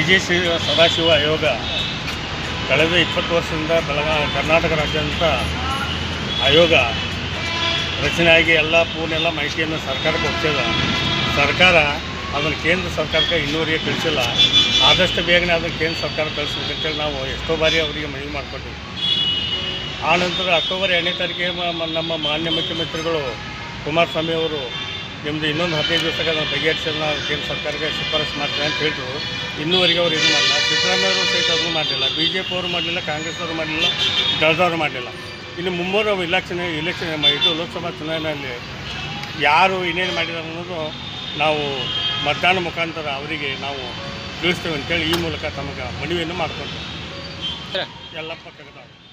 G C Sadashiva ಆಯೋಗ ಕಳೆದ ಇಪ್ಪತ್ತು ವರ್ಷದಿಂದ ಬೆಳಗಾ ಕರ್ನಾಟಕ ರಾಜ್ಯಾದ್ಯಂತ ಆಯೋಗ ರಚನೆಯಾಗಿ ಎಲ್ಲ ಪೂರ್ಣೆಲ್ಲ ಮಾಹಿತಿಯನ್ನು ಸರ್ಕಾರಕ್ಕೆ ಒಪ್ಪಿಸಿದ ಸರ್ಕಾರ ಅದನ್ನು ಕೇಂದ್ರ ಸರ್ಕಾರಕ್ಕೆ ಇನ್ನೂವರೆಗೆ ಕಳಿಸಿಲ್ಲ ಆದಷ್ಟು ಬೇಗನೆ ಅದನ್ನು ಕೇಂದ್ರ ಸರ್ಕಾರ ಕಳಿಸ್ಬೇಕಂತೇಳಿ ನಾವು ಎಷ್ಟೋ ಬಾರಿ ಅವರಿಗೆ ಮನವಿ ಮಾಡಿಕೊಟ್ಟಿವಿ ಆ ನಂತರ ಅಕ್ಟೋಬರ್ ಎರಡನೇ ತಾರೀಕಿಗೆ ಮ- ಮ- ನಮ್ಮ ಮಾನ್ಯ ಮುಖ್ಯಮಂತ್ರಿಗಳು ಕುಮಾರಸ್ವಾಮಿ ಅವರು ನಿಮ್ಮದು ಇನ್ನೊಂದು ಹದಿನೈದು ದಿವಸಕ್ಕೆ ಅದನ್ನು ಬಗೆಹರಿಸಿ ನಾವು ಕೇಂದ್ರ ಸರ್ಕಾರಕ್ಕೆ ಶಿಫಾರಸು ಮಾಡ್ತೀನಿ ಅಂತ ಹೇಳಿದ್ರು ಇನ್ನೂವರೆಗೆ ಅವರು ಇದು ಮಾಡಲಿಲ್ಲ ಸಿದ್ದರಾಮಯ್ಯ ಅವರು ಸಹಿತ ಅದನ್ನು ಮಾಡಲಿಲ್ಲ ಬಿ ಜೆ ಪಿ ಅವರು ಮಾಡಲಿಲ್ಲ ಕಾಂಗ್ರೆಸ್ ಅವರು ಮಾಡಲಿಲ್ಲ ದಳದವರು ಮಾಡಲಿಲ್ಲ ಇನ್ನು ಮುಂಬರುವ ಇಲೆಕ್ಷನ್ ಇಲೆಕ್ಷನ್ ಇದು ಲೋಕಸಭಾ ಚುನಾವಣೆಯಲ್ಲಿ ಯಾರು ಇನ್ನೇನು ಮಾಡಿದ್ದಾರೆ ಅನ್ನೋದು ನಾವು ಮತದಾನ ಮುಖಾಂತರ ಅವರಿಗೆ ನಾವು ತಿಳಿಸ್ತೇವೆ ಅಂತೇಳಿ ಈ ಮೂಲಕ ತಮಗೆ ಮನವಿಯನ್ನು ಮಾಡ್ಕೊಳ್ತೇವೆ ಎಲ್ಲಪ್ಪ ಕಗದಾಳ